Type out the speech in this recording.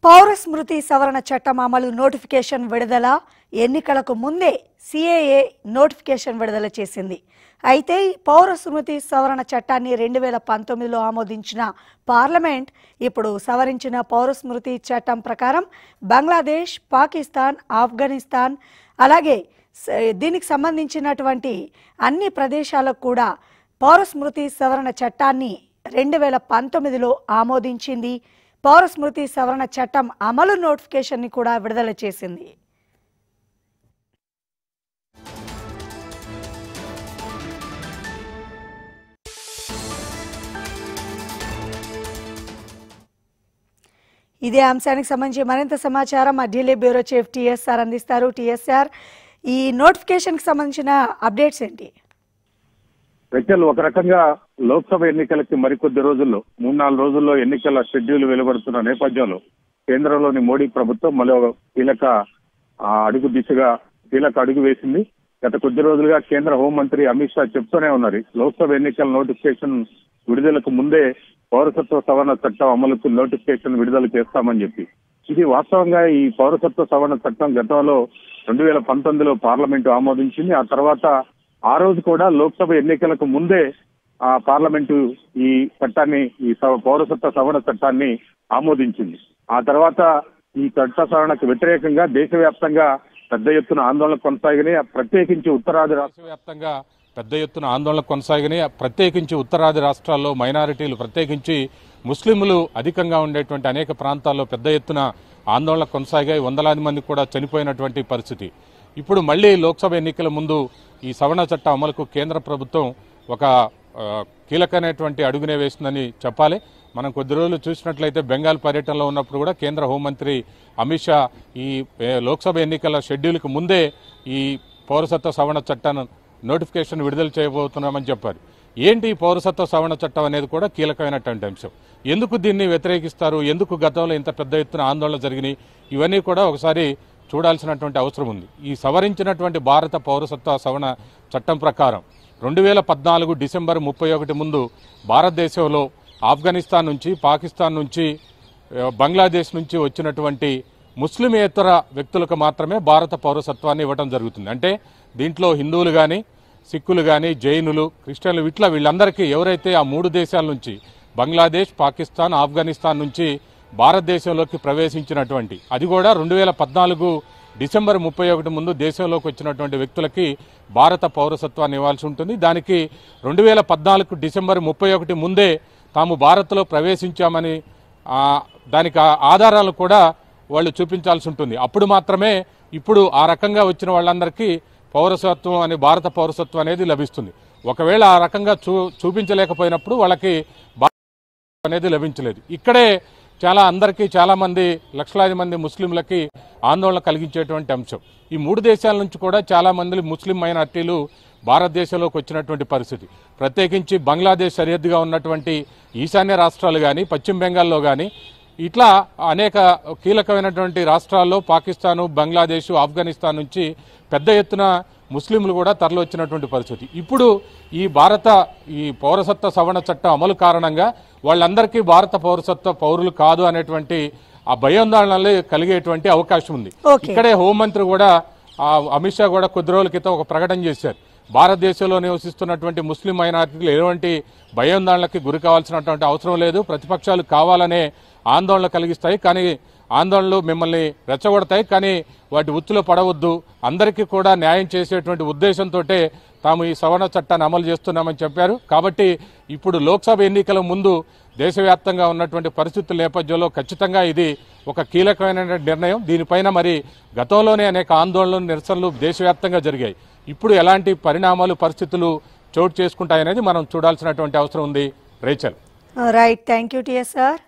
పౌర స్మృతి సవరణ చట్టం అమలు నోటిఫికేషన్ విడుదల ఎన్నికలకు ముందే సిఏఏ నోటిఫికేషన్ విడుదల చేసింది అయితే ఈ పౌర స్మృతి సవరణ చట్టాన్ని రెండు వేల పంతొమ్మిదిలో ఆమోదించిన పార్లమెంట్ ఇప్పుడు సవరించిన పౌర స్మృతి చట్టం ప్రకారం బంగ్లాదేశ్ పాకిస్తాన్ ఆఫ్ఘనిస్తాన్ అలాగే స- దీనికి సంబంధించినటువంటి అన్ని ప్రదేశాలకు కూడా పౌర స్మృతి సవరణ చట్టాన్ని రెండు వేల పంతొమ్మిదిలో ఆమోదించింది పౌర స్మృతి సవరణ చట్టం అమలు నోటిఫికేషన్ని కూడా విడుదల చేసింది ఇదే అంశానికి సంబంధించి మరింత సమాచారం మా ఢిల్లీ బ్యూరో చీఫ్ టిఎస్ఆర్ అందిస్తారు టిఎస్ఆర్ ఈ నోటిఫికేషన్కి సంబంధించిన అప్డేట్స్ ఏంటి వెచ్చల్ ఒక రకంగా లోక్సభ ఎన్నికలకి మరికొద్ది రోజుల్లో మూడు నాలుగు రోజుల్లో ఎన్నికల షెడ్యూల్ వెలువడుతున్న నేపథ్యంలో కేంద్రంలోని మోడీ ప్రభుత్వం మళ్ళీ ఒక కీలక ఆ, అడుగు దిశగా కీలక అడుగు వేసింది గత కొద్ది రోజులుగా కేంద్ర హోంమంత్రి అమిత్ షా చెప్తూనే ఉన్నారు లోక్సభ ఎన్నికల నోటిఫికేషన్ విడుదలకు ముందే పౌరసత్వ సవరణ చట్టం అమలుకు నోటిఫికేషన్ విడుదల చేస్తామని చెప్పి ఇది వాస్తవంగా ఈ పౌరసత్వ సవరణ చట్టం గతంలో రెండు వేల పంతొమ్మిదిలో పార్లమెంటు ఆమోదించింది ఆ తర్వాత ఆ రోజు కూడా లోక్సభ ఎన్నికలకు ముందే ఆ పార్లమెంటు ఈ చట్టాన్ని ఈ సవ- పౌరసత్వ సవరణ చట్టాన్ని ఆమోదించింది ఆ తర్వాత ఈ చట్ట సవరణకు వ్యతిరేకంగా దేశవ్యాప్తంగా పెద్ద ఎత్తున ఆందోళన కొనసాగినాయి ప్రత్యేకించి ఉత్తరాది రాష్ట్ర దేశవ్యాప్తంగా పెద్ద ఎత్తున ఆందోళన కొనసాగినాయి ప్రత్యేకించి ఉత్తరాది రాష్ట్రాల్లో మైనారిటీలు ప్రత్యేకించి ముస్లింలు అధికంగా ఉండేటువంటి అనేక ప్రాంతాల్లో పెద్ద ఎత్తున ఆందోళన కొనసాగాయి వందలాది మంది కూడా చనిపోయినటువంటి పరిస్థితి ఇప్పుడు మళ్ళీ లోక్సభ ఎన్నికల ముందు ఈ సవరణ చట్ట అమలుకు కేంద్ర ప్రభుత్వం ఒక ఆ, కీలకమైనటువంటి అడుగునే వేసిందని చెప్పాలి మనం కొద్ది రోజులు చూసినట్లయితే బెంగాల్ పర్యటనలో ఉన్నప్పుడు కూడా కేంద్ర హోంమంత్రి అమిత్ షా ఈ ఏ, లోక్సభ ఎన్నికల షెడ్యూల్కి ముందే ఈ పౌరసత్వ సవరణ చట్టాన్ని నోటిఫికేషన్ విడుదల చేయబోతున్నామని చెప్పారు ఏంటి ఈ పౌరసత్వ సవరణ చట్టం అనేది కూడా కీలకమైనటువంటి అంశం ఎందుకు దీన్ని వ్యతిరేకిస్తారు ఎందుకు గతంలో ఇంత పెద్ద ఎత్తున ఆందోళన జరిగినాయి ఇవన్నీ కూడా ఒకసారి చూడాల్సినటువంటి అవసరం ఉంది ఈ సవరించినటువంటి భారత పౌరసత్వ సవరణ చట్టం ప్రకారం రెండు వేల పద్నాలుగు డిసెంబర్ ముప్పై ఒకటి ముందు భారతదేశంలో ఆఫ్ఘనిస్తాన్ నుంచి పాకిస్తాన్ నుంచి ఆ, బంగ్లాదేశ్ నుంచి వచ్చినటువంటి ముస్లిమేతర వ్యక్తులకు మాత్రమే భారత పౌరసత్వాన్ని ఇవ్వడం జరుగుతుంది అంటే దీంట్లో హిందువులు కానీ సిక్కులు కానీ జైనులు క్రిస్టియన్లు ఇట్లా వీళ్ళందరికీ ఎవరైతే ఆ మూడు దేశాల నుంచి బంగ్లాదేశ్ పాకిస్తాన్ ఆఫ్ఘనిస్తాన్ నుంచి భారతదేశంలోకి ప్రవేశించినటువంటి అది కూడా రెండు వేల పద్నాలుగు డిసెంబర్ ముప్పై ఒకటి ముందు దేశంలోకి వచ్చినటువంటి వ్యక్తులకి భారత పౌరసత్వాన్ని ఇవ్వాల్సి ఉంటుంది దానికి రెండు వేల పద్నాలుగు డిసెంబర్ ముప్పై ఒకటి ముందే తాము భారత్లో ప్రవేశించామని ఆ, దానికి ఆ ఆధారాలు కూడా వాళ్ళు చూపించాల్సి ఉంటుంది అప్పుడు మాత్రమే ఇప్పుడు ఆ రకంగా వచ్చిన వాళ్ళందరికీ పౌరసత్వం అనే భారత పౌరసత్వం అనేది లభిస్తుంది ఒకవేళ ఆ రకంగా చూ చూపించలేకపోయినప్పుడు వాళ్ళకి భా- అనేది లభించలేదు ఇక్కడే చాలా అందరికీ చాలా మంది లక్షలాది మంది ముస్లింలకి ఆందోళన కలిగించేటువంటి అంశం ఈ మూడు దేశాల నుంచి కూడా చాలా మంది ముస్లిం మైనార్టీలు భారతదేశంలోకి వచ్చినటువంటి పరిస్థితి ప్రత్యేకించి బంగ్లాదేశ్ సరిహద్దుగా ఉన్నటువంటి ఈశాన్య రాష్ట్రాలు కానీ పశ్చిమ బెంగాల్లో కానీ ఇట్లా అనేక కీలకమైనటువంటి రాష్ట్రాల్లో పాకిస్తాను బంగ్లాదేశ్ ఆఫ్ఘనిస్తాన్ నుంచి పెద్ద ఎత్తున ముస్లింలు కూడా తరలివచ్చినటువంటి పరిస్థితి ఇప్పుడు ఈ భారత ఈ పౌరసత్వ సవరణ చట్టం అమలు కారణంగా వాళ్ళందరికీ భారత పౌరసత్వ పౌరులు కాదు అనేటువంటి ఆ భయాందోళనలు కలిగేటువంటి అవకాశం ఉంది Okay. ఇక్కడే హోంమంత్రి కూడా ఆ, అమిత్ షా కూడా కొద్ది రోజుల క్రితం ఒక ప్రకటన చేశారు భారతదేశంలో నివసిస్తున్నటువంటి ముస్లిం మైనారిటీలు ఎటువంటి భయాందోళనకి గురి కావాల్సినటువంటి అవసరం లేదు ప్రతిపక్షాలు కావాలనే ఆందోళన కలిగిస్తాయి కానీ ఆందోళనలు మిమ్మల్ని రెచ్చగొడతాయి కానీ వాటి ఉచ్చులో పడవద్దు అందరికీ కూడా న్యాయం చేసేటువంటి ఉద్దేశంతో తాము ఈ సవరణ చట్టాన్ని అమలు చేస్తున్నామని చెప్పారు కాబట్టి ఇప్పుడు లోక్సభ ఎన్నికల ముందు దేశవ్యాప్తంగా ఉన్నటువంటి పరిస్థితుల నేపథ్యంలో ఖచ్చితంగా ఇది ఒక కీలకమైన నిర్ణయం దీనిపైన మరి గతంలోనే అనేక ఆందోళనలు నిరసనలు దేశవ్యాప్తంగా జరిగాయి ఇప్పుడు ఎలాంటి పరిణామాలు పరిస్థితులు చోటు చేసుకుంటాయనేది మనం చూడాల్సినటువంటి అవసరం ఉంది Rachel right thank you TSR